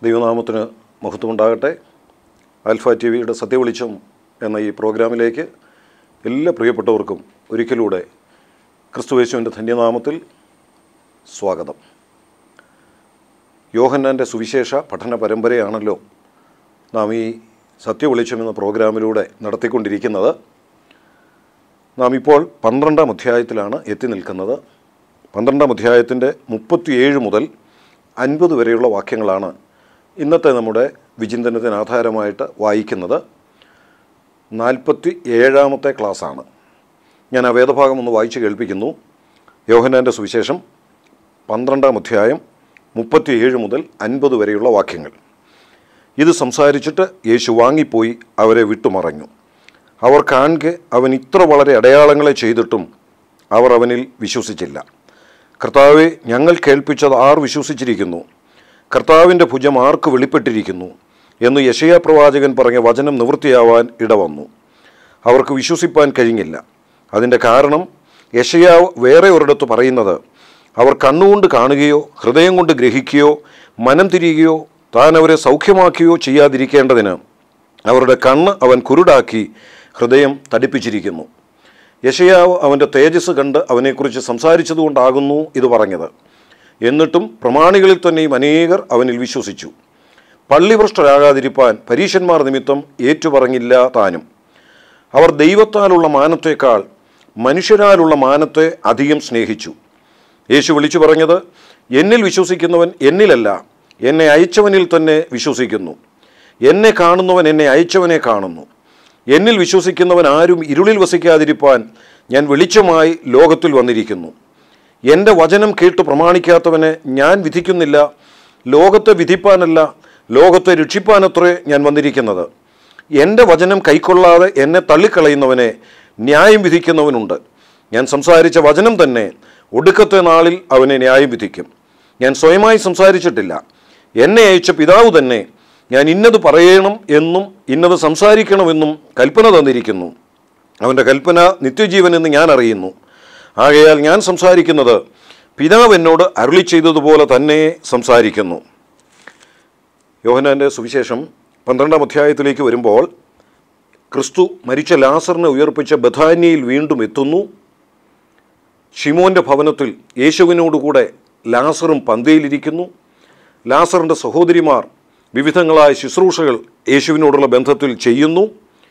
ദൈവനാമത്തിന് മഹത്വമുണ്ടാകട്ടെ alpha T വിയുടെ സത്യവെളിച്ചം എന്ന ഈ പ്രോഗ്രാമിലേക്ക് എല്ലാ പ്രിയപ്പെട്ടവർക്കും ഒരിക്കലൂടെ ക്രിസ്തുവേശുവിൻ്റെ ധന്യനാമത്തിൽ സ്വാഗതം യോഹന്നാൻ്റെ സുവിശേഷ പഠന പരമ്പരയാണല്ലോ നാം ഈ സത്യവെളിച്ചം എന്ന പ്രോഗ്രാമിലൂടെ നടത്തിക്കൊണ്ടിരിക്കുന്നത് നാം ഇപ്പോൾ പന്ത്രണ്ടാം അധ്യായത്തിലാണ് എത്തി നിൽക്കുന്നത് പന്ത്രണ്ടാം അധ്യായത്തിൻ്റെ മുപ്പത്തിയേഴ് മുതൽ അൻപത് വരെയുള്ള വാക്യങ്ങളാണ് ഇന്നത്തെ നമ്മുടെ വിചിന്തനത്തിന് ആധാരമായിട്ട് വായിക്കുന്നത് നാൽപ്പത്തി ഏഴാമത്തെ ക്ലാസ്സാണ് ഞാൻ ആ വേദഭാഗം ഒന്ന് വായിച്ച് കേൾപ്പിക്കുന്നു യോഹനാൻ്റെ സുവിശേഷം പന്ത്രണ്ടാം അധ്യായം മുപ്പത്തിയേഴ് മുതൽ അൻപത് വരെയുള്ള വാക്യങ്ങൾ ഇത് സംസാരിച്ചിട്ട് യേശു വാങ്ങിപ്പോയി അവരെ വിട്ടുമറഞ്ഞു അവർ കാണെ അവൻ ഇത്ര വളരെ അടയാളങ്ങളെ ചെയ്തിട്ടും അവർ അവനിൽ വിശ്വസിച്ചില്ല കർത്താവെ ഞങ്ങൾ കേൾപ്പിച്ചത് ആർ വിശ്വസിച്ചിരിക്കുന്നു കർത്താവിൻ്റെ ഭുജം ആർക്ക് വെളിപ്പെട്ടിരിക്കുന്നു എന്ന് യശയാ പ്രവാചകൻ പറഞ്ഞ വചനം നിവൃത്തിയാവാൻ ഇടവന്നു അവർക്ക് വിശ്വസിപ്പാൻ കഴിഞ്ഞില്ല അതിൻ്റെ കാരണം യശയാവ് വേറെ ഒരിടത്ത് പറയുന്നത് അവർ കണ്ണുകൊണ്ട് കാണുകയോ ഹൃദയം കൊണ്ട് ഗ്രഹിക്കുകയോ മനം തിരിയുകയോ താൻ അവരെ സൗഖ്യമാക്കുകയോ ചെയ്യാതിരിക്കേണ്ടതിന് അവരുടെ കണ്ണ് അവൻ കുരുടാക്കി ഹൃദയം തടിപ്പിച്ചിരിക്കുന്നു യശയാവ് അവൻ്റെ തേജസ് കണ്ട് അവനെക്കുറിച്ച് സംസാരിച്ചതുകൊണ്ടാകുന്നു ഇത് പറഞ്ഞത് എന്നിട്ടും പ്രമാണികളിൽ തന്നെയും അനേകർ അവനിൽ വിശ്വസിച്ചു പള്ളിഭ്രഷ്ടരാകാതിരിപ്പാൻ പരീശന്മാർ നിമിത്തം ഏറ്റുപറഞ്ഞില്ല താനും അവർ ദൈവത്താലുള്ള മാനത്തേക്കാൾ മനുഷ്യരാലുള്ള മാനത്തെ അധികം സ്നേഹിച്ചു യേശു വിളിച്ചു പറഞ്ഞത് എന്നിൽ വിശ്വസിക്കുന്നവൻ എന്നിലല്ല എന്നെ അയച്ചവനിൽ തന്നെ വിശ്വസിക്കുന്നു എന്നെ കാണുന്നവൻ എന്നെ അയച്ചവനെ കാണുന്നു എന്നിൽ വിശ്വസിക്കുന്നവൻ ആരും ഇരുളിൽ വസിക്കാതിരിപ്പാൻ ഞാൻ വെളിച്ചമായി ലോകത്തിൽ വന്നിരിക്കുന്നു എൻ്റെ വചനം കേട്ട് പ്രമാണിക്കാത്തവനെ ഞാൻ വിധിക്കുന്നില്ല ലോകത്തെ വിധിപ്പാനല്ല ലോകത്തെ രക്ഷിപ്പാനത്രേ ഞാൻ വന്നിരിക്കുന്നത് എൻ്റെ വചനം കൈക്കൊള്ളാതെ എന്നെ തള്ളിക്കളയുന്നവനെ ന്യായം വിധിക്കുന്നവനുണ്ട് ഞാൻ സംസാരിച്ച വചനം തന്നെ ഒടുക്കത്തെ നാളിൽ അവനെ ന്യായം വിധിക്കും ഞാൻ സ്വയമായി സംസാരിച്ചിട്ടില്ല എന്നെ അയച്ച പിതാവ് തന്നെ ഞാൻ ഇന്നത് പറയണം എന്നും ഇന്നത് സംസാരിക്കണമെന്നും കൽപ്പന തന്നിരിക്കുന്നു അവൻ്റെ കൽപ്പന നിത്യജീവൻ എന്ന് ഞാൻ അറിയുന്നു ആകയാൽ ഞാൻ സംസാരിക്കുന്നത് പിതാവ് എന്നോട് അരുളി ചെയ്തതുപോലെ തന്നെ സംസാരിക്കുന്നു യോഹനാൻ്റെ സുവിശേഷം പന്ത്രണ്ടാം അധ്യായത്തിലേക്ക് വരുമ്പോൾ ക്രിസ്തു മരിച്ച ലാസറിനെ ഉയർപ്പിച്ച ബഥാനിയയിൽ വീണ്ടും എത്തുന്നു ഷിമോൻ്റെ ഭവനത്തിൽ യേശുവിനോടുകൂടെ ലാസറും പന്തിയിലിരിക്കുന്നു ലാസറിൻ്റെ സഹോദരിമാർ വിവിധങ്ങളായ ശുശ്രൂഷകൾ യേശുവിനോടുള്ള ബന്ധത്തിൽ ചെയ്യുന്നു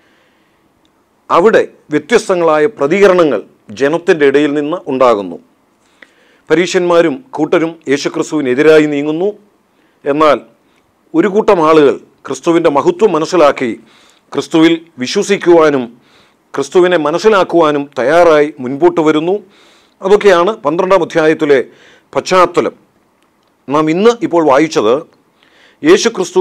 അവിടെ വ്യത്യസ്തങ്ങളായ പ്രതികരണങ്ങൾ ജനത്തിൻ്റെ ഇടയിൽ നിന്ന് ഉണ്ടാകുന്നു പരീശന്മാരും കൂട്ടരും യേശുക്രിസ്തുവിനെതിരായി നീങ്ങുന്നു എന്നാൽ ഒരു കൂട്ടം ആളുകൾ ക്രിസ്തുവിൻ്റെ മഹത്വം മനസ്സിലാക്കി ക്രിസ്തുവിൽ വിശ്വസിക്കുവാനും ക്രിസ്തുവിനെ മനസ്സിലാക്കുവാനും തയ്യാറായി മുൻപോട്ട് വരുന്നു അതൊക്കെയാണ് പന്ത്രണ്ടാം അധ്യായത്തിലെ പശ്ചാത്തലം നാം ഇന്ന് ഇപ്പോൾ വായിച്ചത് യേശു ക്രിസ്തു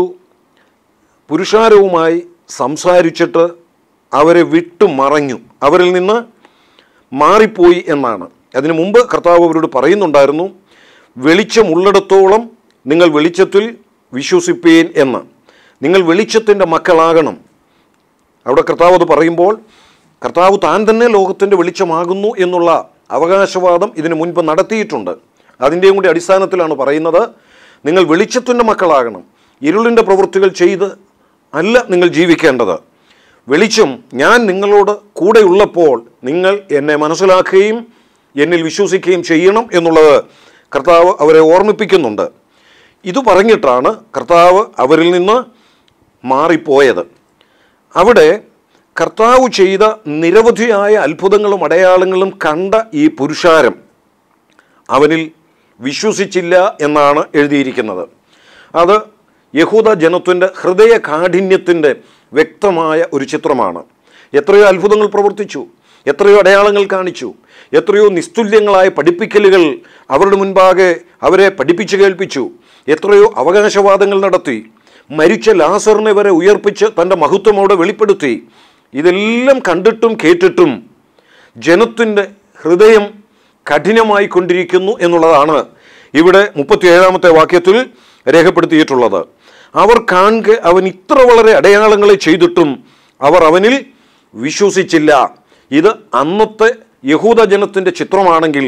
പുരുഷാരവുമായി സംസാരിച്ചിട്ട് അവരെ വിട്ടു മറഞ്ഞു അവരിൽ നിന്ന് മാറിപ്പോയി എന്നാണ് അതിനു മുമ്പ് കർത്താവ് അവരോട് പറയുന്നുണ്ടായിരുന്നു വെളിച്ചമുള്ളിടത്തോളം നിങ്ങൾ വെളിച്ചത്തിൽ വിശ്വസിപ്പേൻ എന്ന് നിങ്ങൾ വെളിച്ചത്തിൻ്റെ മക്കളാകണം അവിടെ കർത്താവ് അത് പറയുമ്പോൾ കർത്താവ് താൻ തന്നെ ലോകത്തിൻ്റെ വെളിച്ചമാകുന്നു എന്നുള്ള അവകാശവാദം ഇതിനു മുൻപ് നടത്തിയിട്ടുണ്ട് അതിൻ്റെയും കൂടി അടിസ്ഥാനത്തിലാണ് പറയുന്നത് നിങ്ങൾ വെളിച്ചത്തിൻ്റെ മക്കളാകണം ഇരുളിൻ്റെ പ്രവൃത്തികൾ ചെയ്ത് അല്ല നിങ്ങൾ ജീവിക്കേണ്ടത് വെളിച്ചം ഞാൻ നിങ്ങളോട് കൂടെയുള്ളപ്പോൾ നിങ്ങൾ എന്നെ മനസ്സിലാക്കുകയും എന്നിൽ വിശ്വസിക്കുകയും ചെയ്യണം എന്നുള്ളത് കർത്താവ് അവരെ ഓർമ്മിപ്പിക്കുന്നുണ്ട് ഇത് പറഞ്ഞിട്ടാണ് കർത്താവ് അവരിൽ നിന്ന് മാറിപ്പോയത് അവിടെ കർത്താവ് ചെയ്ത നിരവധിയായ അത്ഭുതങ്ങളും അടയാളങ്ങളും കണ്ട ഈ പുരുഷാരം അവനിൽ വിശ്വസിച്ചില്ല എന്നാണ് എഴുതിയിരിക്കുന്നത് അത് യഹൂദ ജനത്തിൻ്റെ ഹൃദയ കാഠിന്യത്തിൻ്റെ വ്യക്തമായ ഒരു ചിത്രമാണ് എത്രയോ അത്ഭുതങ്ങൾ പ്രവർത്തിച്ചു എത്രയോ അടയാളങ്ങൾ കാണിച്ചു എത്രയോ നിസ്തുല്യങ്ങളായ പഠിപ്പിക്കലുകൾ അവരുടെ മുൻപാകെ അവരെ പഠിപ്പിച്ചു കേൾപ്പിച്ചു എത്രയോ അവകാശവാദങ്ങൾ നടത്തി മരിച്ച ലാസറിനെ വരെ ഉയർപ്പിച്ച് തൻ്റെ മഹത്വം അവിടെ വെളിപ്പെടുത്തി ഇതെല്ലാം കണ്ടിട്ടും കേട്ടിട്ടും ജനത്തിൻ്റെ ഹൃദയം കഠിനമായി കൊണ്ടിരിക്കുന്നു എന്നുള്ളതാണ് ഇവിടെ മുപ്പത്തിയേഴാമത്തെ വാക്യത്തിൽ രേഖപ്പെടുത്തിയിട്ടുള്ളത് അവർ കാണെ അവൻ ഇത്ര വളരെ അടയാളങ്ങളെ ചെയ്തിട്ടും അവർ അവനിൽ വിശ്വസിച്ചില്ല ഇത് അന്നത്തെ യഹൂദ ജനത്തിൻ്റെ ചിത്രമാണെങ്കിൽ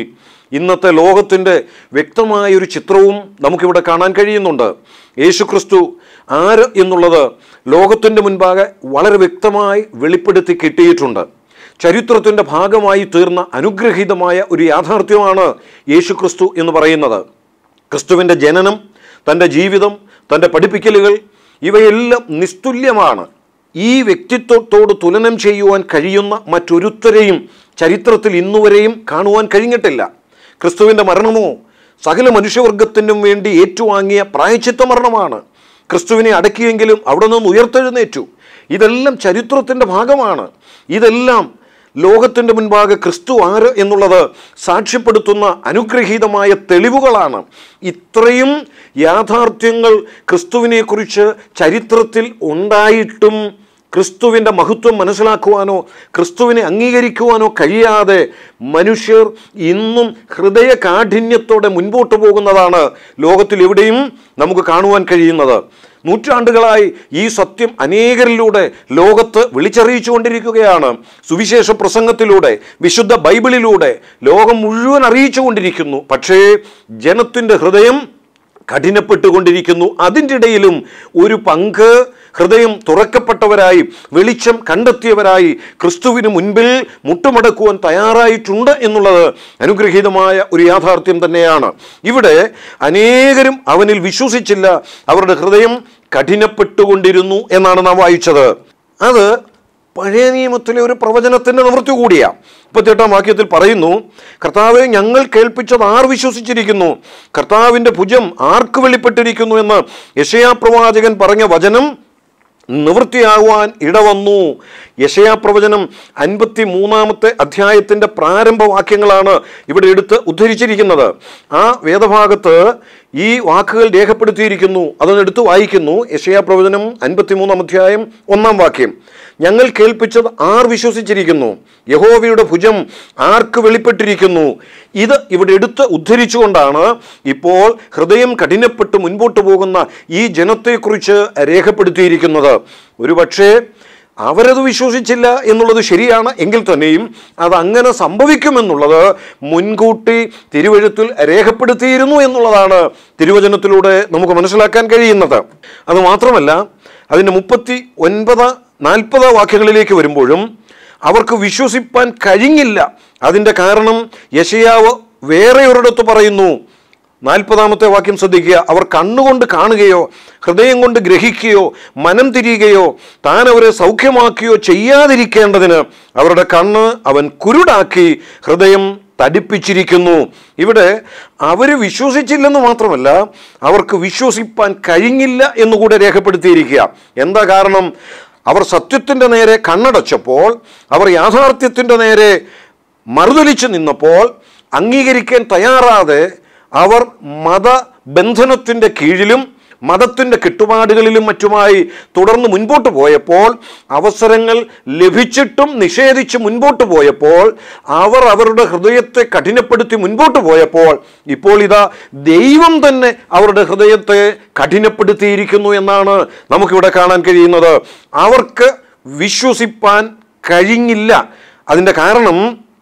ഇന്നത്തെ ലോകത്തിൻ്റെ വ്യക്തമായൊരു ചിത്രവും നമുക്കിവിടെ കാണാൻ കഴിയുന്നുണ്ട് യേശുക്രിസ്തു ആര് എന്നുള്ളത് ലോകത്തിൻ്റെ മുൻപാകെ വളരെ വ്യക്തമായി വെളിപ്പെടുത്തി കിട്ടിയിട്ടുണ്ട് ചരിത്രത്തിൻ്റെ ഭാഗമായി തീർന്ന അനുഗ്രഹീതമായ ഒരു യാഥാർത്ഥ്യമാണ് യേശുക്രിസ്തു എന്ന് പറയുന്നത് ക്രിസ്തുവിൻ്റെ ജനനം തൻ്റെ ജീവിതം തൻ്റെ പഠിപ്പിക്കലുകൾ ഇവയെല്ലാം നിസ്തുല്യമാണ് ഈ വ്യക്തിത്വത്തോട് തുലനം ചെയ്യുവാൻ കഴിയുന്ന മറ്റൊരുത്തരെയും ചരിത്രത്തിൽ ഇന്നുവരെയും കാണുവാൻ കഴിഞ്ഞിട്ടില്ല ക്രിസ്തുവിൻ്റെ മരണമോ സകല മനുഷ്യവർഗത്തിനും വേണ്ടി ഏറ്റുവാങ്ങിയ പ്രായച്ചിത്ത മരണമാണ് ക്രിസ്തുവിനെ അടക്കിയെങ്കിലും അവിടെ നിന്ന് ഉയർത്തെഴുന്നേറ്റു ഇതെല്ലാം ചരിത്രത്തിൻ്റെ ഭാഗമാണ് ഇതെല്ലാം ലോകത്തിൻ്റെ മുൻപാകെ ക്രിസ്തു ആര് എന്നുള്ളത് സാക്ഷ്യപ്പെടുത്തുന്ന അനുഗ്രഹീതമായ തെളിവുകളാണ് ഇത്രയും യാഥാർത്ഥ്യങ്ങൾ ക്രിസ്തുവിനെക്കുറിച്ച് ചരിത്രത്തിൽ ഉണ്ടായിട്ടും ക്രിസ്തുവിൻ്റെ മഹത്വം മനസ്സിലാക്കുവാനോ ക്രിസ്തുവിനെ അംഗീകരിക്കുവാനോ കഴിയാതെ മനുഷ്യർ ഇന്നും ഹൃദയ കാഠിന്യത്തോടെ മുൻപോട്ട് പോകുന്നതാണ് ലോകത്തിൽ എവിടെയും നമുക്ക് കാണുവാൻ കഴിയുന്നത് നൂറ്റാണ്ടുകളായി ഈ സത്യം അനേകരിലൂടെ ലോകത്ത് വിളിച്ചറിയിച്ചു കൊണ്ടിരിക്കുകയാണ് സുവിശേഷ പ്രസംഗത്തിലൂടെ വിശുദ്ധ ബൈബിളിലൂടെ ലോകം മുഴുവൻ അറിയിച്ചു കൊണ്ടിരിക്കുന്നു പക്ഷേ ജനത്തിൻ്റെ ഹൃദയം കഠിനപ്പെട്ടുകൊണ്ടിരിക്കുന്നു അതിൻ്റെ ഇടയിലും ഒരു പങ്ക് ഹൃദയം തുറക്കപ്പെട്ടവരായി വെളിച്ചം കണ്ടെത്തിയവരായി ക്രിസ്തുവിന് മുൻപിൽ മുട്ടുമടക്കുവാൻ തയ്യാറായിട്ടുണ്ട് എന്നുള്ളത് അനുഗ്രഹീതമായ ഒരു യാഥാർത്ഥ്യം തന്നെയാണ് ഇവിടെ അനേകരും അവനിൽ വിശ്വസിച്ചില്ല അവരുടെ ഹൃദയം കഠിനപ്പെട്ടുകൊണ്ടിരുന്നു എന്നാണ് നാം വായിച്ചത് അത് പഴയ നിയമത്തിലെ ഒരു പ്രവചനത്തിൻ്റെ നിവൃത്തി കൂടിയാണ് മുപ്പത്തിയെട്ടാം വാക്യത്തിൽ പറയുന്നു കർത്താവെ ഞങ്ങൾ കേൾപ്പിച്ചത് ആർ വിശ്വസിച്ചിരിക്കുന്നു കർത്താവിൻ്റെ ഭുജം ആർക്ക് വെളിപ്പെട്ടിരിക്കുന്നു എന്ന് യശയാ പ്രവാചകൻ പറഞ്ഞ വചനം നിവൃത്തിയാകുവാൻ ഇടവന്നു യശയാ പ്രവചനം അൻപത്തി മൂന്നാമത്തെ അധ്യായത്തിൻ്റെ പ്രാരംഭ വാക്യങ്ങളാണ് ഇവിടെ എടുത്ത് ഉദ്ധരിച്ചിരിക്കുന്നത് ആ വേദഭാഗത്ത് ഈ വാക്കുകൾ രേഖപ്പെടുത്തിയിരിക്കുന്നു അതൊന്നെടുത്ത് വായിക്കുന്നു യശയാ പ്രവചനം അൻപത്തിമൂന്നാം അധ്യായം ഒന്നാം വാക്യം ഞങ്ങൾ കേൾപ്പിച്ചത് ആർ വിശ്വസിച്ചിരിക്കുന്നു യഹോവയുടെ ഭുജം ആർക്ക് വെളിപ്പെട്ടിരിക്കുന്നു ഇത് ഇവിടെ എടുത്ത് ഉദ്ധരിച്ചുകൊണ്ടാണ് ഇപ്പോൾ ഹൃദയം കഠിനപ്പെട്ട് മുൻപോട്ട് പോകുന്ന ഈ ജനത്തെക്കുറിച്ച് രേഖപ്പെടുത്തിയിരിക്കുന്നത് ഒരുപക്ഷേ അവരത് വിശ്വസിച്ചില്ല എന്നുള്ളത് ശരിയാണ് എങ്കിൽ തന്നെയും അത് അങ്ങനെ സംഭവിക്കുമെന്നുള്ളത് മുൻകൂട്ടി തിരുവഴുത്തിൽ രേഖപ്പെടുത്തിയിരുന്നു എന്നുള്ളതാണ് തിരുവചനത്തിലൂടെ നമുക്ക് മനസ്സിലാക്കാൻ കഴിയുന്നത് അത് മാത്രമല്ല അതിൻ്റെ മുപ്പത്തി ഒൻപത് നാൽപ്പത് വാക്യങ്ങളിലേക്ക് വരുമ്പോഴും അവർക്ക് വിശ്വസിപ്പാൻ കഴിഞ്ഞില്ല അതിൻ്റെ കാരണം യശയാവ് വേറെ ഒരിടത്ത് പറയുന്നു നാൽപ്പതാമത്തെ വാക്യം ശ്രദ്ധിക്കുക അവർ കണ്ണുകൊണ്ട് കാണുകയോ ഹൃദയം കൊണ്ട് ഗ്രഹിക്കുകയോ മനം തിരിയുകയോ താൻ അവരെ സൗഖ്യമാക്കുകയോ ചെയ്യാതിരിക്കേണ്ടതിന് അവരുടെ കണ്ണ് അവൻ കുരുടാക്കി ഹൃദയം തടിപ്പിച്ചിരിക്കുന്നു ഇവിടെ അവർ വിശ്വസിച്ചില്ലെന്ന് മാത്രമല്ല അവർക്ക് വിശ്വസിപ്പാൻ കഴിഞ്ഞില്ല എന്നുകൂടെ രേഖപ്പെടുത്തിയിരിക്കുക എന്താ കാരണം അവർ സത്യത്തിൻ്റെ നേരെ കണ്ണടച്ചപ്പോൾ അവർ യാഥാർത്ഥ്യത്തിൻ്റെ നേരെ മറുതലിച്ചു നിന്നപ്പോൾ അംഗീകരിക്കാൻ തയ്യാറാതെ അവർ മതബന്ധനത്തിൻ്റെ കീഴിലും മതത്തിൻ്റെ കെട്ടുപാടുകളിലും മറ്റുമായി തുടർന്ന് മുൻപോട്ട് പോയപ്പോൾ അവസരങ്ങൾ ലഭിച്ചിട്ടും നിഷേധിച്ച് മുൻപോട്ട് പോയപ്പോൾ അവർ അവരുടെ ഹൃദയത്തെ കഠിനപ്പെടുത്തി മുൻപോട്ട് പോയപ്പോൾ ഇപ്പോൾ ഇതാ ദൈവം തന്നെ അവരുടെ ഹൃദയത്തെ കഠിനപ്പെടുത്തിയിരിക്കുന്നു എന്നാണ് നമുക്കിവിടെ കാണാൻ കഴിയുന്നത് അവർക്ക് വിശ്വസിപ്പാൻ കഴിഞ്ഞില്ല അതിൻ്റെ കാരണം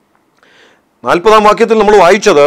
നാൽപ്പതാം വാക്യത്തിൽ നമ്മൾ വായിച്ചത്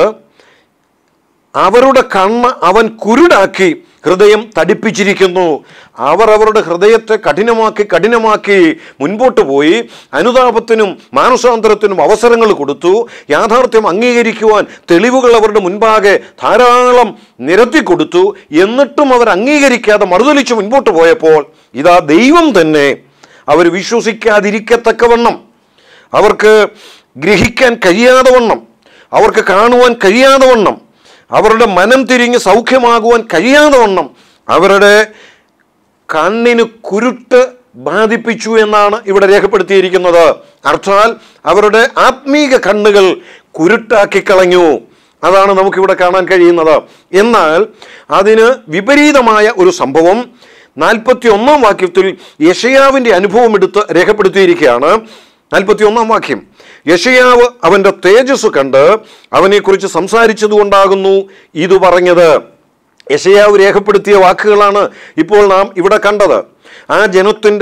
അവരുടെ കണ്ണ് അവൻ കുരുടാക്കി ഹൃദയം തടിപ്പിച്ചിരിക്കുന്നു അവർ അവരുടെ ഹൃദയത്തെ കഠിനമാക്കി കഠിനമാക്കി മുൻപോട്ട് പോയി അനുതാപത്തിനും മാനസാന്തരത്തിനും അവസരങ്ങൾ കൊടുത്തു യാഥാർത്ഥ്യം അംഗീകരിക്കുവാൻ തെളിവുകൾ അവരുടെ മുൻപാകെ ധാരാളം നിരത്തി കൊടുത്തു എന്നിട്ടും അവർ അംഗീകരിക്കാതെ മറുതലിച്ച് മുൻപോട്ട് പോയപ്പോൾ ഇതാ ദൈവം തന്നെ അവർ വിശ്വസിക്കാതിരിക്കത്തക്കവണ്ണം അവർക്ക് ഗ്രഹിക്കാൻ കഴിയാതെ വണ്ണം അവർക്ക് കാണുവാൻ കഴിയാതെ വണ്ണം അവരുടെ മനം തിരിഞ്ഞ് സൗഖ്യമാകുവാൻ കഴിയാതെ വണ്ണം അവരുടെ കണ്ണിന് കുരുട്ട് ബാധിപ്പിച്ചു എന്നാണ് ഇവിടെ രേഖപ്പെടുത്തിയിരിക്കുന്നത് അർത്ഥാൽ അവരുടെ ആത്മീക കണ്ണുകൾ കുരുട്ടാക്കി കളഞ്ഞു അതാണ് നമുക്കിവിടെ കാണാൻ കഴിയുന്നത് എന്നാൽ അതിന് വിപരീതമായ ഒരു സംഭവം നാൽപ്പത്തി ഒന്നാം വാക്യത്തിൽ യഷയാവിൻ്റെ അനുഭവം എടുത്ത് രേഖപ്പെടുത്തിയിരിക്കുകയാണ് നാൽപ്പത്തി ഒന്നാം വാക്യം യഷയാവ് അവൻ്റെ തേജസ് കണ്ട് അവനെക്കുറിച്ച് സംസാരിച്ചതുകൊണ്ടാകുന്നു ഇത് പറഞ്ഞത് യശയാവ് രേഖപ്പെടുത്തിയ വാക്കുകളാണ് ഇപ്പോൾ നാം ഇവിടെ കണ്ടത് ആ ജനത്തിൻ്റെ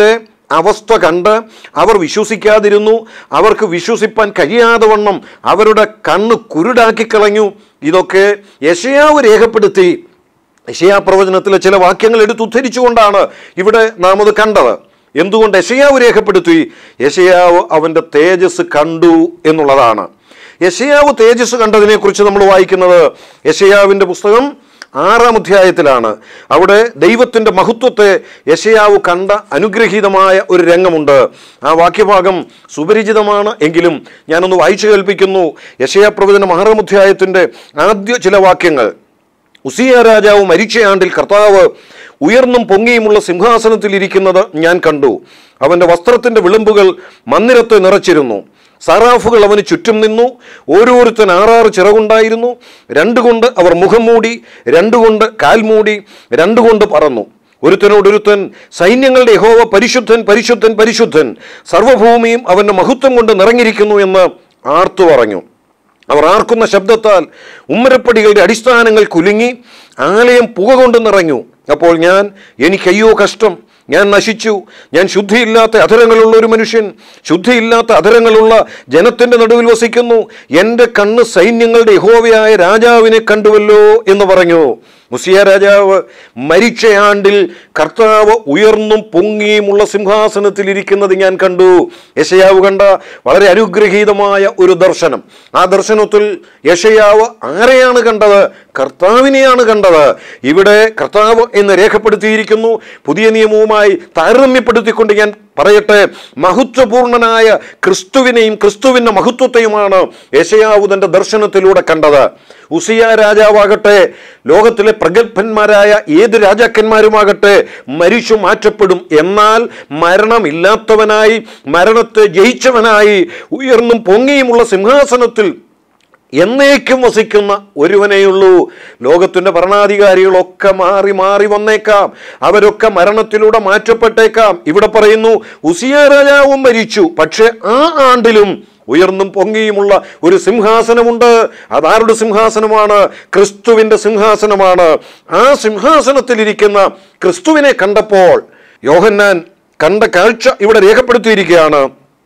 അവസ്ഥ കണ്ട് അവർ വിശ്വസിക്കാതിരുന്നു അവർക്ക് വിശ്വസിപ്പാൻ കഴിയാതെ വണ്ണം അവരുടെ കണ്ണ് കുരുടാക്കി കളഞ്ഞു ഇതൊക്കെ യശയാവ് രേഖപ്പെടുത്തി യശയാ പ്രവചനത്തിലെ ചില വാക്യങ്ങൾ എടുത്തുദ്ധരിച്ചുകൊണ്ടാണ് ഇവിടെ നാം അത് കണ്ടത് എന്തുകൊണ്ട് യശയാവ് രേഖപ്പെടുത്തി യശയാവ് അവൻ്റെ തേജസ് കണ്ടു എന്നുള്ളതാണ് യശയാവ് തേജസ് കണ്ടതിനെക്കുറിച്ച് നമ്മൾ വായിക്കുന്നത് യശയാവിൻ്റെ പുസ്തകം ആറാം അധ്യായത്തിലാണ് അവിടെ ദൈവത്തിൻ്റെ മഹത്വത്തെ യശയാവ് കണ്ട അനുഗ്രഹീതമായ ഒരു രംഗമുണ്ട് ആ വാക്യഭാഗം സുപരിചിതമാണ് എങ്കിലും ഞാനൊന്ന് വായിച്ചു കേൾപ്പിക്കുന്നു യശയാ പ്രവചനം ആറാം അധ്യായത്തിൻ്റെ ആദ്യ ചില വാക്യങ്ങൾ ഉസിയ രാജാവ് മരിച്ച ആണ്ടിൽ കർത്താവ് ഉയർന്നും പൊങ്ങിയുമുള്ള സിംഹാസനത്തിൽ ഇരിക്കുന്നത് ഞാൻ കണ്ടു അവൻ്റെ വസ്ത്രത്തിൻ്റെ വിളിമ്പുകൾ മന്ദിരത്തെ നിറച്ചിരുന്നു സറാഫുകൾ അവന് ചുറ്റും നിന്നു ഓരോരുത്തൻ ആറാറ് ചിറകുണ്ടായിരുന്നു രണ്ടുകൊണ്ട് അവർ മുഖം മൂടി രണ്ടുകൊണ്ട് കാൽ മൂടി രണ്ടുകൊണ്ട് പറന്നു ഒരുത്തനോടൊരുത്തൻ സൈന്യങ്ങളുടെ യഹോവ പരിശുദ്ധൻ പരിശുദ്ധൻ പരിശുദ്ധൻ സർവഭൂമിയും അവൻ്റെ മഹത്വം കൊണ്ട് നിറഞ്ഞിരിക്കുന്നു എന്ന് ആർത്തു പറഞ്ഞു അവർ ആർക്കുന്ന ശബ്ദത്താൽ ഉമ്മരപ്പടികളുടെ അടിസ്ഥാനങ്ങൾ കുലുങ്ങി ആലയം പുക കൊണ്ട് നിറഞ്ഞു അപ്പോൾ ഞാൻ എനിക്കയ്യോ കഷ്ടം ഞാൻ നശിച്ചു ഞാൻ ശുദ്ധിയില്ലാത്ത അധരങ്ങളുള്ള ഒരു മനുഷ്യൻ ശുദ്ധിയില്ലാത്ത അധരങ്ങളുള്ള ജനത്തിൻ്റെ നടുവിൽ വസിക്കുന്നു എൻ്റെ കണ്ണ് സൈന്യങ്ങളുടെ യഹോവയായ രാജാവിനെ കണ്ടുവല്ലോ എന്ന് പറഞ്ഞു മുസിയ രാജാവ് മരിച്ച ആണ്ടിൽ കർത്താവ് ഉയർന്നും പൊങ്ങിയുമുള്ള സിംഹാസനത്തിൽ ഇരിക്കുന്നത് ഞാൻ കണ്ടു യശയാവ് കണ്ട വളരെ അനുഗ്രഹീതമായ ഒരു ദർശനം ആ ദർശനത്തിൽ യശയാവ് ആരെയാണ് കണ്ടത് കർത്താവിനെയാണ് കണ്ടത് ഇവിടെ കർത്താവ് എന്ന് രേഖപ്പെടുത്തിയിരിക്കുന്നു പുതിയ നിയമവുമായി താരതമ്യപ്പെടുത്തിക്കൊണ്ട് ഞാൻ പറയട്ടെ മഹത്വപൂർണനായ ക്രിസ്തുവിനെയും ക്രിസ്തുവിൻ്റെ മഹത്വത്തെയുമാണ് യശയാവ് തൻ്റെ ദർശനത്തിലൂടെ കണ്ടത് ഉസിയ രാജാവാകട്ടെ ലോകത്തിലെ പ്രഗത്ഭന്മാരായ ഏത് രാജാക്കന്മാരുമാകട്ടെ മരിച്ചു മാറ്റപ്പെടും എന്നാൽ മരണമില്ലാത്തവനായി മരണത്തെ ജയിച്ചവനായി ഉയർന്നും പൊങ്ങിയുമുള്ള സിംഹാസനത്തിൽ എന്നേക്കും വസിക്കുന്ന ഒരുവനെയുള്ളൂ ലോകത്തിൻ്റെ ഭരണാധികാരികളൊക്കെ മാറി മാറി വന്നേക്കാം അവരൊക്കെ മരണത്തിലൂടെ മാറ്റപ്പെട്ടേക്കാം ഇവിടെ പറയുന്നു ഉസിയ രാജാവും മരിച്ചു പക്ഷെ ആ ആണ്ടിലും ഉയർന്നും പൊങ്ങിയുമുള്ള ഒരു സിംഹാസനമുണ്ട് അതാരുടെ സിംഹാസനമാണ് ക്രിസ്തുവിൻ്റെ സിംഹാസനമാണ് ആ സിംഹാസനത്തിലിരിക്കുന്ന ക്രിസ്തുവിനെ കണ്ടപ്പോൾ യോഹന്നാൻ കണ്ട കാഴ്ച ഇവിടെ രേഖപ്പെടുത്തിയിരിക്കുകയാണ്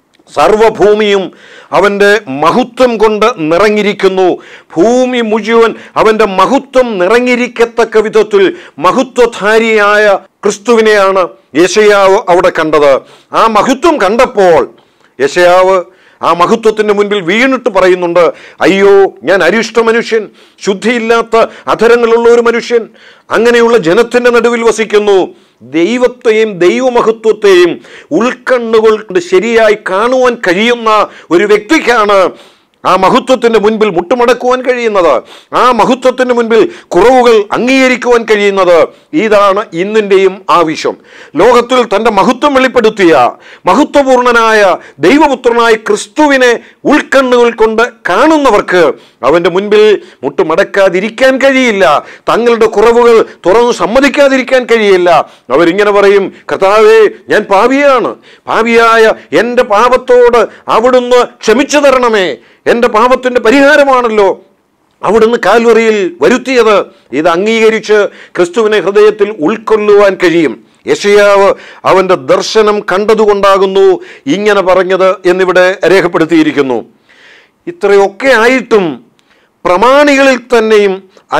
സർവഭൂമിയും അവൻ്റെ മഹത്വം കൊണ്ട് നിറഞ്ഞിരിക്കുന്നു ഭൂമി മുഴുവൻ അവൻ്റെ മഹത്വം നിറഞ്ഞിരിക്കത്തക്ക വിധത്തിൽ മഹത്വധാരിയായ ക്രിസ്തുവിനെയാണ് യശയാവ് അവിടെ കണ്ടത് ആ മഹത്വം കണ്ടപ്പോൾ യശയാവ് ആ മഹത്വത്തിന്റെ മുൻപിൽ വീണിട്ട് പറയുന്നുണ്ട് അയ്യോ ഞാൻ അരിഷ്ട മനുഷ്യൻ ശുദ്ധിയില്ലാത്ത അധരങ്ങളുള്ള ഒരു മനുഷ്യൻ അങ്ങനെയുള്ള ജനത്തിന്റെ നടുവിൽ വസിക്കുന്നു ദൈവത്തെയും ദൈവമഹത്വത്തെയും ഉൾക്കണ്ണുകൾ കൊണ്ട് ശരിയായി കാണുവാൻ കഴിയുന്ന ഒരു വ്യക്തിക്കാണ് ആ മഹത്വത്തിന്റെ മുൻപിൽ മുട്ടുമടക്കുവാൻ കഴിയുന്നത് ആ മഹത്വത്തിന്റെ മുൻപിൽ കുറവുകൾ അംഗീകരിക്കുവാൻ കഴിയുന്നത് ഇതാണ് ഇന്നിൻ്റെയും ആവശ്യം ലോകത്തിൽ തൻ്റെ മഹത്വം വെളിപ്പെടുത്തിയ മഹത്വപൂർണനായ ദൈവപുത്രനായ ക്രിസ്തുവിനെ ഉൾക്കണ്ണുകൾ കൊണ്ട് കാണുന്നവർക്ക് അവൻ്റെ മുൻപിൽ മുട്ടുമടക്കാതിരിക്കാൻ കഴിയില്ല തങ്ങളുടെ കുറവുകൾ തുറന്നു സമ്മതിക്കാതിരിക്കാൻ കഴിയില്ല അവരിങ്ങനെ പറയും കർത്താവേ ഞാൻ പാപിയാണ് പാപിയായ എൻ്റെ പാപത്തോട് അവിടുന്ന് ക്ഷമിച്ചു തരണമേ എൻ്റെ പാപത്തിൻ്റെ പരിഹാരമാണല്ലോ അവിടുന്ന് കാൽവറിയിൽ വരുത്തിയത് ഇത് അംഗീകരിച്ച് ക്രിസ്തുവിനെ ഹൃദയത്തിൽ ഉൾക്കൊള്ളുവാൻ കഴിയും യശയാവ് അവൻ്റെ ദർശനം കണ്ടതുകൊണ്ടാകുന്നു ഇങ്ങനെ പറഞ്ഞത് എന്നിവിടെ രേഖപ്പെടുത്തിയിരിക്കുന്നു ഇത്രയൊക്കെ ആയിട്ടും പ്രമാണികളിൽ തന്നെയും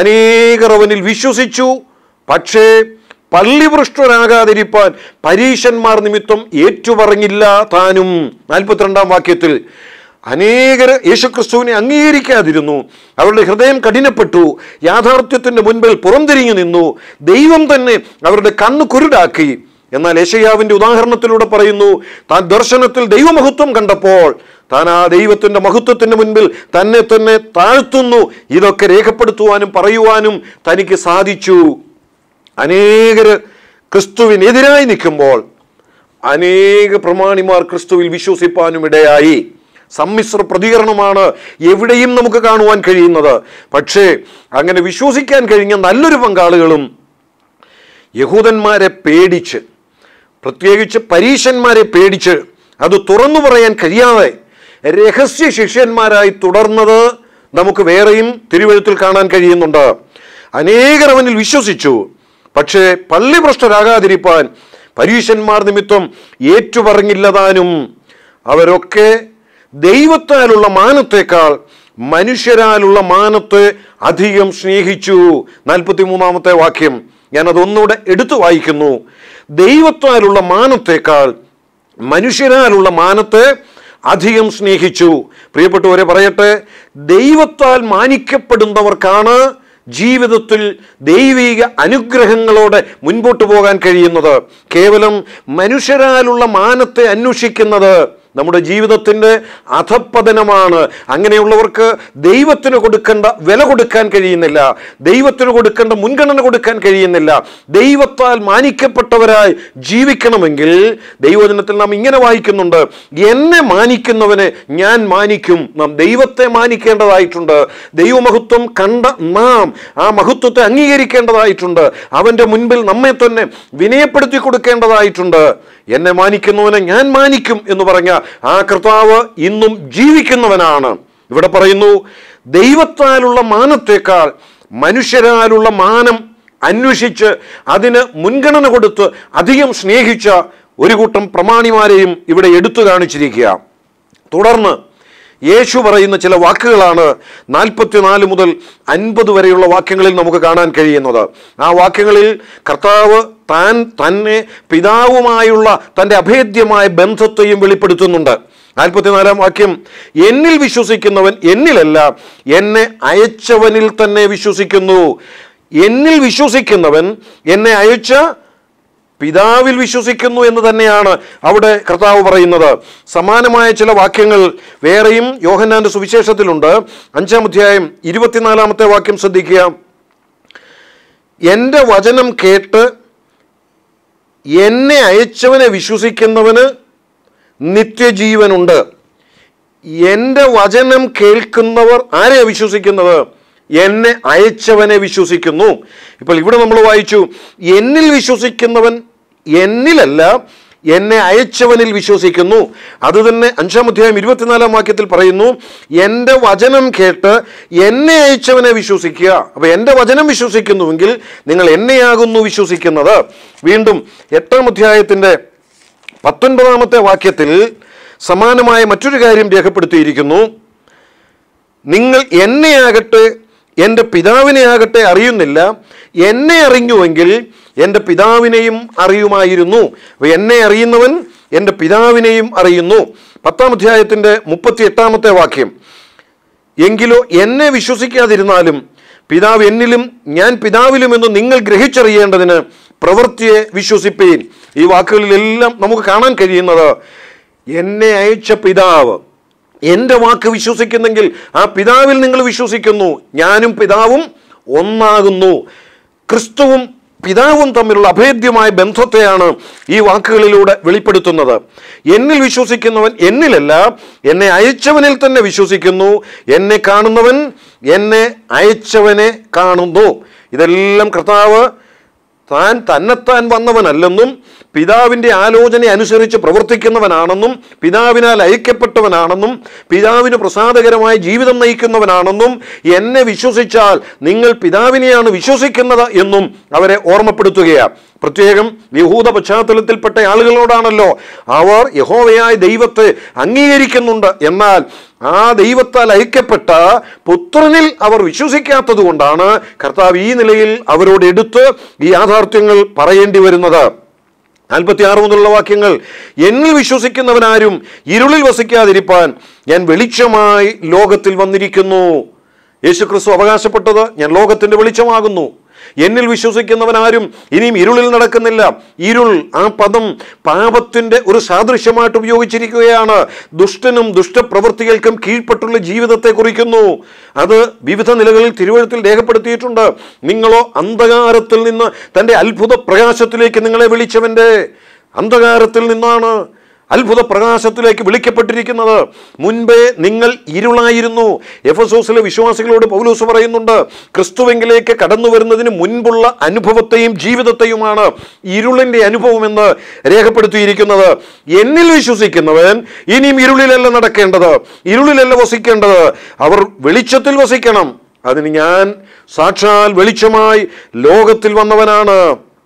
അനേകർ അവനിൽ വിശ്വസിച്ചു പക്ഷേ പള്ളിപൃഷ്ടരാകാതിരിപ്പാൻ പരീശന്മാർ നിമിത്തം ഏറ്റുപറഞ്ഞില്ല താനും നാൽപ്പത്തിരണ്ടാം വാക്യത്തിൽ അനേകർ യേശുക്രിസ്തുവിനെ അംഗീകരിക്കാതിരുന്നു അവരുടെ ഹൃദയം കഠിനപ്പെട്ടു യാഥാർത്ഥ്യത്തിൻ്റെ മുൻപിൽ പുറംതിരിഞ്ഞു നിന്നു ദൈവം തന്നെ അവരുടെ കണ്ണ് കുരുടാക്കി എന്നാൽ യേശയ്യാവിൻ്റെ ഉദാഹരണത്തിലൂടെ പറയുന്നു താൻ ദർശനത്തിൽ ദൈവമഹത്വം കണ്ടപ്പോൾ താൻ ആ ദൈവത്തിൻ്റെ മഹത്വത്തിൻ്റെ മുൻപിൽ തന്നെ തന്നെ താഴ്ത്തുന്നു ഇതൊക്കെ രേഖപ്പെടുത്തുവാനും പറയുവാനും തനിക്ക് സാധിച്ചു അനേകർ ക്രിസ്തുവിനെതിരായി നിൽക്കുമ്പോൾ അനേക പ്രമാണിമാർ ക്രിസ്തുവിൽ വിശ്വസിപ്പാനും ഇടയായി സമ്മിശ്ര പ്രതികരണമാണ് എവിടെയും നമുക്ക് കാണുവാൻ കഴിയുന്നത് പക്ഷേ അങ്ങനെ വിശ്വസിക്കാൻ കഴിഞ്ഞ നല്ലൊരു പങ്കാളികളും യഹൂദന്മാരെ പേടിച്ച് പ്രത്യേകിച്ച് പരീശന്മാരെ പേടിച്ച് അത് തുറന്നു പറയാൻ കഴിയാതെ രഹസ്യ ശിഷ്യന്മാരായി തുടർന്നത് നമുക്ക് വേറെയും തിരുവഴുത്തിൽ കാണാൻ കഴിയുന്നുണ്ട് അനേകർ അവനിൽ വിശ്വസിച്ചു പക്ഷേ പള്ളിഭ്രഷ്ടരാകാതിരിപ്പാൻ പരീശന്മാർ നിമിത്തം ഏറ്റുപറഞ്ഞില്ലതാനും അവരൊക്കെ ദൈവത്താലുള്ള മാനത്തേക്കാൾ മനുഷ്യരാലുള്ള മാനത്തെ അധികം സ്നേഹിച്ചു നാൽപ്പത്തി മൂന്നാമത്തെ വാക്യം ഞാൻ അതൊന്നുകൂടെ എടുത്തു വായിക്കുന്നു ദൈവത്താലുള്ള മാനത്തേക്കാൾ മനുഷ്യരാലുള്ള മാനത്തെ അധികം സ്നേഹിച്ചു പ്രിയപ്പെട്ടവരെ പറയട്ടെ ദൈവത്താൽ മാനിക്കപ്പെടുന്നവർക്കാണ് ജീവിതത്തിൽ ദൈവിക അനുഗ്രഹങ്ങളോടെ മുൻപോട്ട് പോകാൻ കഴിയുന്നത് കേവലം മനുഷ്യരാലുള്ള മാനത്തെ അന്വേഷിക്കുന്നത് നമ്മുടെ ജീവിതത്തിൻ്റെ അധപ്പതനമാണ് അങ്ങനെയുള്ളവർക്ക് ദൈവത്തിന് കൊടുക്കേണ്ട വില കൊടുക്കാൻ കഴിയുന്നില്ല ദൈവത്തിന് കൊടുക്കേണ്ട മുൻഗണന കൊടുക്കാൻ കഴിയുന്നില്ല ദൈവത്താൽ മാനിക്കപ്പെട്ടവരായി ജീവിക്കണമെങ്കിൽ ദൈവജനത്തിൽ നാം ഇങ്ങനെ വായിക്കുന്നുണ്ട് എന്നെ മാനിക്കുന്നവനെ ഞാൻ മാനിക്കും നാം ദൈവത്തെ മാനിക്കേണ്ടതായിട്ടുണ്ട് ദൈവമഹത്വം കണ്ട നാം ആ മഹത്വത്തെ അംഗീകരിക്കേണ്ടതായിട്ടുണ്ട് അവൻ്റെ മുൻപിൽ നമ്മെ തന്നെ വിനയപ്പെടുത്തി കൊടുക്കേണ്ടതായിട്ടുണ്ട് എന്നെ മാനിക്കുന്നവനെ ഞാൻ മാനിക്കും എന്ന് പറഞ്ഞ ആ കർത്താവ് ഇന്നും ജീവിക്കുന്നവനാണ് ഇവിടെ പറയുന്നു ദൈവത്താലുള്ള മാനത്തേക്കാൾ മനുഷ്യരാലുള്ള മാനം അന്വേഷിച്ച് അതിന് മുൻഗണന കൊടുത്ത് അധികം സ്നേഹിച്ച ഒരു കൂട്ടം പ്രമാണിമാരെയും ഇവിടെ എടുത്തു കാണിച്ചിരിക്കുക തുടർന്ന് യേശു പറയുന്ന ചില വാക്കുകളാണ് നാൽപ്പത്തിനാല് മുതൽ അൻപത് വരെയുള്ള വാക്യങ്ങളിൽ നമുക്ക് കാണാൻ കഴിയുന്നത് ആ വാക്യങ്ങളിൽ കർത്താവ് താൻ തന്നെ പിതാവുമായുള്ള തൻ്റെ അഭേദ്യമായ ബന്ധത്തെയും വെളിപ്പെടുത്തുന്നുണ്ട് നാൽപ്പത്തിനാലാം വാക്യം എന്നിൽ വിശ്വസിക്കുന്നവൻ എന്നിലല്ല എന്നെ അയച്ചവനിൽ തന്നെ വിശ്വസിക്കുന്നു എന്നിൽ വിശ്വസിക്കുന്നവൻ എന്നെ അയച്ച പിതാവിൽ വിശ്വസിക്കുന്നു എന്ന് തന്നെയാണ് അവിടെ കർത്താവ് പറയുന്നത് സമാനമായ ചില വാക്യങ്ങൾ വേറെയും യോഹന്നാന്റെ സുവിശേഷത്തിലുണ്ട് അഞ്ചാം അധ്യായം ഇരുപത്തിനാലാമത്തെ വാക്യം ശ്രദ്ധിക്കുക എൻ്റെ വചനം കേട്ട് എന്നെ അയച്ചവനെ വിശ്വസിക്കുന്നവന് നിത്യജീവനുണ്ട് എൻ്റെ വചനം കേൾക്കുന്നവർ ആരെയാ വിശ്വസിക്കുന്നത് എന്നെ അയച്ചവനെ വിശ്വസിക്കുന്നു ഇപ്പോൾ ഇവിടെ നമ്മൾ വായിച്ചു എന്നിൽ വിശ്വസിക്കുന്നവൻ എന്നിലല്ല എന്നെ അയച്ചവനിൽ വിശ്വസിക്കുന്നു അത് തന്നെ അഞ്ചാം അധ്യായം ഇരുപത്തിനാലാം വാക്യത്തിൽ പറയുന്നു എൻ്റെ വചനം കേട്ട് എന്നെ അയച്ചവനെ വിശ്വസിക്കുക അപ്പോൾ എൻ്റെ വചനം വിശ്വസിക്കുന്നുവെങ്കിൽ നിങ്ങൾ എന്നെയാകുന്നു വിശ്വസിക്കുന്നത് വീണ്ടും എട്ടാം അധ്യായത്തിൻ്റെ പത്തൊൻപതാമത്തെ വാക്യത്തിൽ സമാനമായ മറ്റൊരു കാര്യം രേഖപ്പെടുത്തിയിരിക്കുന്നു നിങ്ങൾ എന്നെയാകട്ടെ എൻ്റെ പിതാവിനെ ആകട്ടെ അറിയുന്നില്ല എന്നെ അറിഞ്ഞുവെങ്കിൽ എൻ്റെ പിതാവിനെയും അറിയുമായിരുന്നു അപ്പോൾ എന്നെ അറിയുന്നവൻ എൻ്റെ പിതാവിനെയും അറിയുന്നു പത്താം അധ്യായത്തിൻ്റെ മുപ്പത്തി എട്ടാമത്തെ വാക്യം എങ്കിലോ എന്നെ വിശ്വസിക്കാതിരുന്നാലും പിതാവ് എന്നിലും ഞാൻ പിതാവിലും എന്ന് നിങ്ങൾ ഗ്രഹിച്ചറിയേണ്ടതിന് പ്രവൃത്തിയെ വിശ്വസിപ്പീൻ ഈ വാക്കുകളിലെല്ലാം നമുക്ക് കാണാൻ കഴിയുന്നത് എന്നെ അയച്ച പിതാവ് എൻ്റെ വാക്ക് വിശ്വസിക്കുന്നെങ്കിൽ ആ പിതാവിൽ നിങ്ങൾ വിശ്വസിക്കുന്നു ഞാനും പിതാവും ഒന്നാകുന്നു ക്രിസ്തുവും പിതാവും തമ്മിലുള്ള അഭേദ്യമായ ബന്ധത്തെയാണ് ഈ വാക്കുകളിലൂടെ വെളിപ്പെടുത്തുന്നത് എന്നിൽ വിശ്വസിക്കുന്നവൻ എന്നിലല്ല എന്നെ അയച്ചവനിൽ തന്നെ വിശ്വസിക്കുന്നു എന്നെ കാണുന്നവൻ എന്നെ അയച്ചവനെ കാണുന്നു ഇതെല്ലാം കർത്താവ് താൻ തന്നെത്താൻ വന്നവനല്ലെന്നും പിതാവിൻ്റെ ആലോചന അനുസരിച്ച് പ്രവർത്തിക്കുന്നവനാണെന്നും പിതാവിനാൽ അയക്കപ്പെട്ടവനാണെന്നും പിതാവിന് പ്രസാദകരമായ ജീവിതം നയിക്കുന്നവനാണെന്നും എന്നെ വിശ്വസിച്ചാൽ നിങ്ങൾ പിതാവിനെയാണ് വിശ്വസിക്കുന്നത് എന്നും അവരെ ഓർമ്മപ്പെടുത്തുകയാണ് പ്രത്യേകം യഹൂദ പശ്ചാത്തലത്തിൽപ്പെട്ട ആളുകളോടാണല്ലോ അവർ യഹോവയായ ദൈവത്തെ അംഗീകരിക്കുന്നുണ്ട് എന്നാൽ ആ ദൈവത്താൽ അയക്കപ്പെട്ട പുത്രനിൽ അവർ വിശ്വസിക്കാത്തത് കൊണ്ടാണ് കർത്താവ് ഈ നിലയിൽ അവരോട് എടുത്ത് ഈ യാഥാർത്ഥ്യങ്ങൾ പറയേണ്ടി വരുന്നത് നാൽപ്പത്തി ആറ് മുതലുള്ള വാക്യങ്ങൾ എന്നിൽ വിശ്വസിക്കുന്നവനാരും ഇരുളിൽ വസിക്കാതിരിപ്പാൻ ഞാൻ വെളിച്ചമായി ലോകത്തിൽ വന്നിരിക്കുന്നു യേശുക്രിസ്തു അവകാശപ്പെട്ടത് ഞാൻ ലോകത്തിന്റെ വെളിച്ചമാകുന്നു എന്നിൽ വിശ്വസിക്കുന്നവനാരും ഇനിയും ഇരുളിൽ നടക്കുന്നില്ല ഇരുൾ ആ പദം പാപത്തിന്റെ ഒരു സാദൃശ്യമായിട്ട് ഉപയോഗിച്ചിരിക്കുകയാണ് ദുഷ്ടനും ദുഷ്ടപ്രവൃത്തികൾക്കും കീഴ്പ്പെട്ടുള്ള ജീവിതത്തെ കുറിക്കുന്നു അത് വിവിധ നിലകളിൽ തിരുവഴുത്തിൽ രേഖപ്പെടുത്തിയിട്ടുണ്ട് നിങ്ങളോ അന്ധകാരത്തിൽ നിന്ന് തൻ്റെ അത്ഭുത പ്രകാശത്തിലേക്ക് നിങ്ങളെ വിളിച്ചവൻ്റെ അന്ധകാരത്തിൽ നിന്നാണ് അത്ഭുത പ്രകാശത്തിലേക്ക് വിളിക്കപ്പെട്ടിരിക്കുന്നത് മുൻപേ നിങ്ങൾ ഇരുളായിരുന്നു എഫസോസിലെ വിശ്വാസികളോട് പൗലൂസ് പറയുന്നുണ്ട് ക്രിസ്തുവെങ്കിലേക്ക് കടന്നു വരുന്നതിന് മുൻപുള്ള അനുഭവത്തെയും ജീവിതത്തെയുമാണ് ഇരുളിൻ്റെ അനുഭവമെന്ന് രേഖപ്പെടുത്തിയിരിക്കുന്നത് എന്നിൽ വിശ്വസിക്കുന്നവൻ ഇനിയും ഇരുളിലല്ല നടക്കേണ്ടത് ഇരുളിലല്ല വസിക്കേണ്ടത് അവർ വെളിച്ചത്തിൽ വസിക്കണം അതിന് ഞാൻ സാക്ഷാൽ വെളിച്ചമായി ലോകത്തിൽ വന്നവനാണ്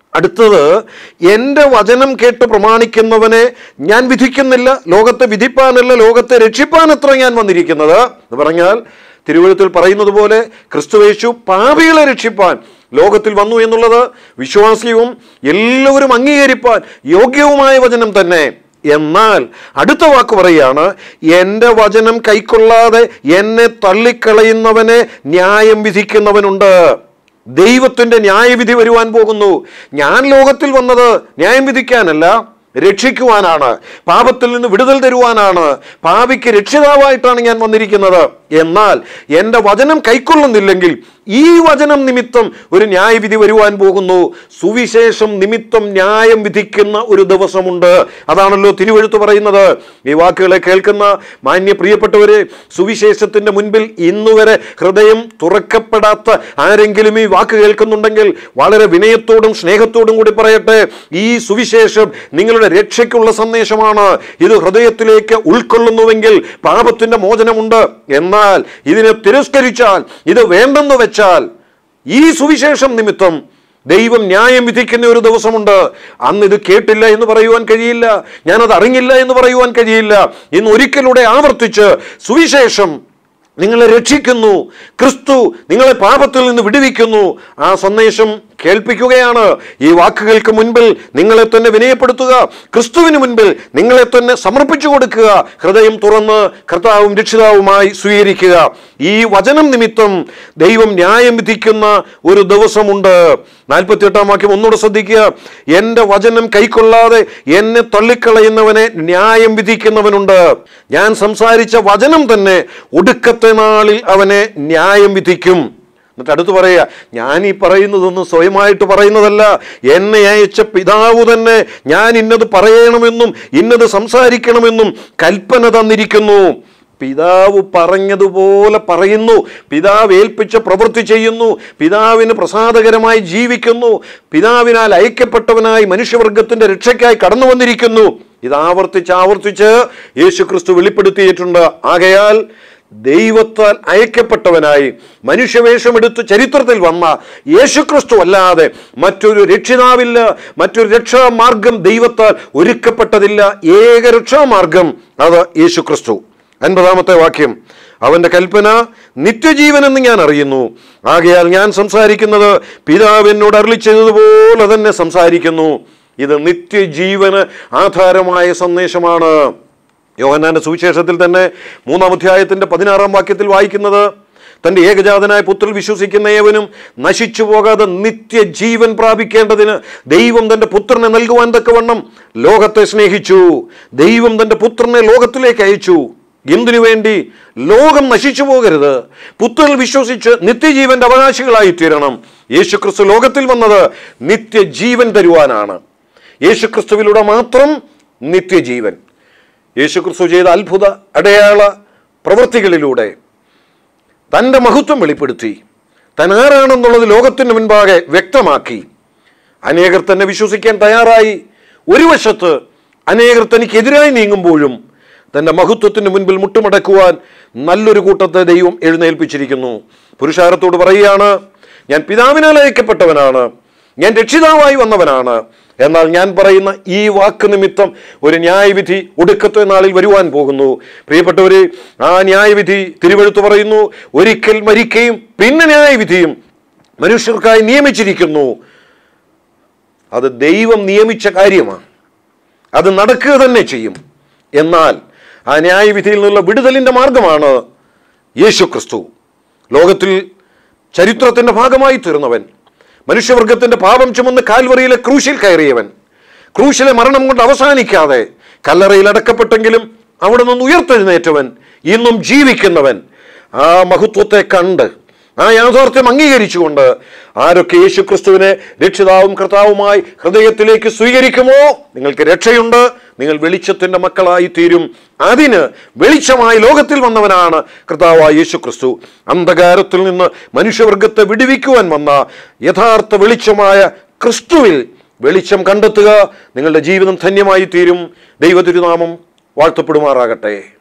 അടുത്തത് എൻ്റെ വചനം കേട്ട് പ്രമാണിക്കുന്നവനെ ഞാൻ വിധിക്കുന്നില്ല ലോകത്തെ വിധിപ്പാനല്ല ലോകത്തെ രക്ഷിപ്പാൻ അത്ര ഞാൻ വന്നിരിക്കുന്നത് എന്ന് പറഞ്ഞാൽ തിരുവഴുത്തിൽ പറയുന്നത് പോലെ ക്രിസ്തുവേശു പാപികളെ രക്ഷിപ്പാൻ ലോകത്തിൽ വന്നു എന്നുള്ളത് വിശ്വാസിയും എല്ലാവരും അംഗീകരിപ്പാൻ യോഗ്യവുമായ വചനം തന്നെ എന്നാൽ അടുത്ത വാക്ക് പറയുകയാണ് എൻ്റെ വചനം കൈക്കൊള്ളാതെ എന്നെ തള്ളിക്കളയുന്നവനെ ന്യായം വിധിക്കുന്നവനുണ്ട് ദൈവത്തിൻ്റെ ന്യായവിധി വരുവാൻ പോകുന്നു ഞാൻ ലോകത്തിൽ വന്നത് ന്യായം വിധിക്കാനല്ല രക്ഷിക്കുവാനാണ് പാപത്തിൽ നിന്ന് വിടുതൽ തരുവാനാണ് പാപിക്ക് രക്ഷിതാവായിട്ടാണ് ഞാൻ വന്നിരിക്കുന്നത് എന്നാൽ എൻ്റെ വചനം കൈക്കൊള്ളുന്നില്ലെങ്കിൽ ഈ വചനം നിമിത്തം ഒരു ന്യായവിധി വരുവാൻ പോകുന്നു സുവിശേഷം നിമിത്തം ന്യായം വിധിക്കുന്ന ഒരു ദിവസമുണ്ട് അതാണല്ലോ തിരുവഴുത്ത് പറയുന്നത് ഈ വാക്കുകളെ കേൾക്കുന്ന മാന്യ പ്രിയപ്പെട്ടവരെ സുവിശേഷത്തിന്റെ മുൻപിൽ ഇന്നുവരെ ഹൃദയം തുറക്കപ്പെടാത്ത ആരെങ്കിലും ഈ വാക്ക് കേൾക്കുന്നുണ്ടെങ്കിൽ വളരെ വിനയത്തോടും സ്നേഹത്തോടും കൂടി പറയട്ടെ ഈ സുവിശേഷം നിങ്ങളുടെ രക്ഷയ്ക്കുള്ള സന്ദേശമാണ് ഇത് ഹൃദയത്തിലേക്ക് ഉൾക്കൊള്ളുന്നുവെങ്കിൽ പാപത്തിന്റെ മോചനമുണ്ട് എന്നാൽ ഇതിനെ തിരസ്കരിച്ചാൽ ഇത് വേണ്ടെന്ന് വെച്ചാൽ ഈ സുവിശേഷം നിമിത്തം ദൈവം ന്യായം വിധിക്കുന്ന ഒരു ദിവസമുണ്ട് അന്ന് ഇത് കേട്ടില്ല എന്ന് പറയുവാൻ കഴിയില്ല ഞാനത് അറിഞ്ഞില്ല എന്ന് പറയുവാൻ കഴിയില്ല ഇന്ന് ഒരിക്കലൂടെ ആവർത്തിച്ച് സുവിശേഷം നിങ്ങളെ രക്ഷിക്കുന്നു ക്രിസ്തു നിങ്ങളെ പാപത്തിൽ നിന്ന് വിടുവിക്കുന്നു ആ സന്ദേശം കേൾപ്പിക്കുകയാണ് ഈ വാക്കുകൾക്ക് മുൻപിൽ നിങ്ങളെ തന്നെ വിനയപ്പെടുത്തുക ക്രിസ്തുവിന് മുൻപിൽ നിങ്ങളെ തന്നെ സമർപ്പിച്ചു കൊടുക്കുക ഹൃദയം തുറന്ന് കർത്താവും രക്ഷിതാവുമായി സ്വീകരിക്കുക ഈ വചനം നിമിത്തം ദൈവം ന്യായം വിധിക്കുന്ന ഒരു ദിവസമുണ്ട് നാൽപ്പത്തി എട്ടാം വാക്യം ഒന്നുകൂടെ ശ്രദ്ധിക്കുക എൻ്റെ വചനം കൈക്കൊള്ളാതെ എന്നെ തള്ളിക്കളയുന്നവനെ ന്യായം വിധിക്കുന്നവനുണ്ട് ഞാൻ സംസാരിച്ച വചനം തന്നെ ഒടുക്കത്തെ നാളിൽ അവനെ ന്യായം വിധിക്കും എന്നിട്ട് അടുത്ത് പറയുക ഞാൻ ഈ പറയുന്നതൊന്നും സ്വയമായിട്ട് പറയുന്നതല്ല എന്നെ അയച്ച പിതാവ് തന്നെ ഞാൻ ഇന്നത് പറയണമെന്നും ഇന്നത് സംസാരിക്കണമെന്നും കൽപ്പന തന്നിരിക്കുന്നു പിതാവ് പറഞ്ഞതുപോലെ പറയുന്നു പിതാവ് ഏൽപ്പിച്ച പ്രവൃത്തി ചെയ്യുന്നു പിതാവിന് പ്രസാദകരമായി ജീവിക്കുന്നു പിതാവിനാൽ അയക്കപ്പെട്ടവനായി മനുഷ്യവർഗത്തിന്റെ രക്ഷയ്ക്കായി കടന്നു വന്നിരിക്കുന്നു ഇത് ആവർത്തിച്ച് ആവർത്തിച്ച് യേശു ക്രിസ്തു വെളിപ്പെടുത്തിയിട്ടുണ്ട് ആകയാൽ ദൈവത്താൽ അയക്കപ്പെട്ടവനായി മനുഷ്യവേഷമെടുത്ത് ചരിത്രത്തിൽ വന്ന യേശുക്രിസ്തു അല്ലാതെ മറ്റൊരു രക്ഷിതാവില്ല മറ്റൊരു രക്ഷാമാർഗം ദൈവത്താൽ ഒരുക്കപ്പെട്ടതില്ല ഏക രക്ഷാമാർഗം അത് യേശുക്രിസ്തു അൻപതാമത്തെ വാക്യം അവന്റെ കൽപ്പന നിത്യജീവനെന്ന് ഞാൻ അറിയുന്നു ആകയാൽ ഞാൻ സംസാരിക്കുന്നത് പിതാവ് എന്നോട് അരളി ചെയ്തതുപോലെ തന്നെ സംസാരിക്കുന്നു ഇത് നിത്യജീവന് ആധാരമായ സന്ദേശമാണ് യോഹന്നാന്റെ സുവിശേഷത്തിൽ തന്നെ മൂന്നാം അധ്യായത്തിന്റെ പതിനാറാം വാക്യത്തിൽ വായിക്കുന്നത് തന്റെ ഏകജാതനായ പുത്രൻ വിശ്വസിക്കുന്ന ഏവനും നശിച്ചു പോകാതെ നിത്യജീവൻ പ്രാപിക്കേണ്ടതിന് ദൈവം തന്റെ പുത്രനെ നൽകുവാൻ തക്കവണ്ണം ലോകത്തെ സ്നേഹിച്ചു ദൈവം തന്റെ പുത്രനെ ലോകത്തിലേക്ക് അയച്ചു എന്തിനു വേണ്ടി ലോകം നശിച്ചു പോകരുത് പുത്രനിൽ വിശ്വസിച്ച് നിത്യജീവന്റെ അവകാശികളായി തീരണം യേശുക്രിസ്തു ലോകത്തിൽ വന്നത് നിത്യജീവൻ തരുവാനാണ് യേശുക്രിസ്തുവിലൂടെ മാത്രം നിത്യജീവൻ യേശുക്രിസ്തു ചെയ്ത അത്ഭുത അടയാള പ്രവൃത്തികളിലൂടെ തൻ്റെ മഹത്വം വെളിപ്പെടുത്തി താൻ ആരാണെന്നുള്ളത് ലോകത്തിന് മുൻപാകെ വ്യക്തമാക്കി അനേകർ തന്നെ വിശ്വസിക്കാൻ തയ്യാറായി ഒരു വശത്ത് അനേകർ തനിക്കെതിരായി നീങ്ങുമ്പോഴും തൻ്റെ മഹത്വത്തിന് മുൻപിൽ മുട്ടുമടക്കുവാൻ നല്ലൊരു കൂട്ടത്തെ ദൈവം എഴുന്നേൽപ്പിച്ചിരിക്കുന്നു പുരുഷാരത്തോട് പറയുകയാണ് ഞാൻ പിതാവിനാൽ അയക്കപ്പെട്ടവനാണ് ഞാൻ രക്ഷിതാവായി വന്നവനാണ് എന്നാൽ ഞാൻ പറയുന്ന ഈ വാക്ക് നിമിത്തം ഒരു ന്യായവിധി ഒടുക്കത്തെ നാളിൽ വരുവാൻ പോകുന്നു പ്രിയപ്പെട്ടവരെ ആ ന്യായവിധി തിരുവെഴുത്ത് പറയുന്നു ഒരിക്കൽ മരിക്കുകയും പിന്നെ ന്യായവിധിയും മനുഷ്യർക്കായി നിയമിച്ചിരിക്കുന്നു അത് ദൈവം നിയമിച്ച കാര്യമാണ് അത് നടക്കുക തന്നെ ചെയ്യും എന്നാൽ ആ ന്യായവിധിയിൽ നിന്നുള്ള വിടുതലിന്റെ മാർഗമാണ് യേശു ക്രിസ്തു ലോകത്തിൽ ചരിത്രത്തിന്റെ ഭാഗമായി തീർന്നവൻ മനുഷ്യവർഗത്തിന്റെ പാപം ചുമന്ന് കാൽവറിയിലെ ക്രൂശിൽ കയറിയവൻ ക്രൂശിലെ മരണം കൊണ്ട് അവസാനിക്കാതെ കല്ലറയിൽ അടക്കപ്പെട്ടെങ്കിലും അവിടെ നിന്ന് ഉയർത്തെഴുന്നേറ്റവൻ ഇന്നും ജീവിക്കുന്നവൻ ആ മഹത്വത്തെ കണ്ട് ആ യാഥാർത്ഥ്യം അംഗീകരിച്ചുകൊണ്ട് ആരൊക്കെ യേശു ക്രിസ്തുവിനെ രക്ഷിതാവും കർത്താവുമായി ഹൃദയത്തിലേക്ക് സ്വീകരിക്കുമോ നിങ്ങൾക്ക് രക്ഷയുണ്ട് നിങ്ങൾ വെളിച്ചത്തിന്റെ മക്കളായി തീരും അതിന് വെളിച്ചമായി ലോകത്തിൽ വന്നവനാണ് കർത്താവായ യേശു ക്രിസ്തു അന്ധകാരത്തിൽ നിന്ന് മനുഷ്യവർഗത്തെ വിടുവിക്കുവാൻ വന്ന യഥാർത്ഥ വെളിച്ചമായ ക്രിസ്തുവിൽ വെളിച്ചം കണ്ടെത്തുക നിങ്ങളുടെ ജീവിതം ധന്യമായി തീരും ദൈവതിരുനാമം വാഴ്ത്തപ്പെടുമാറാകട്ടെ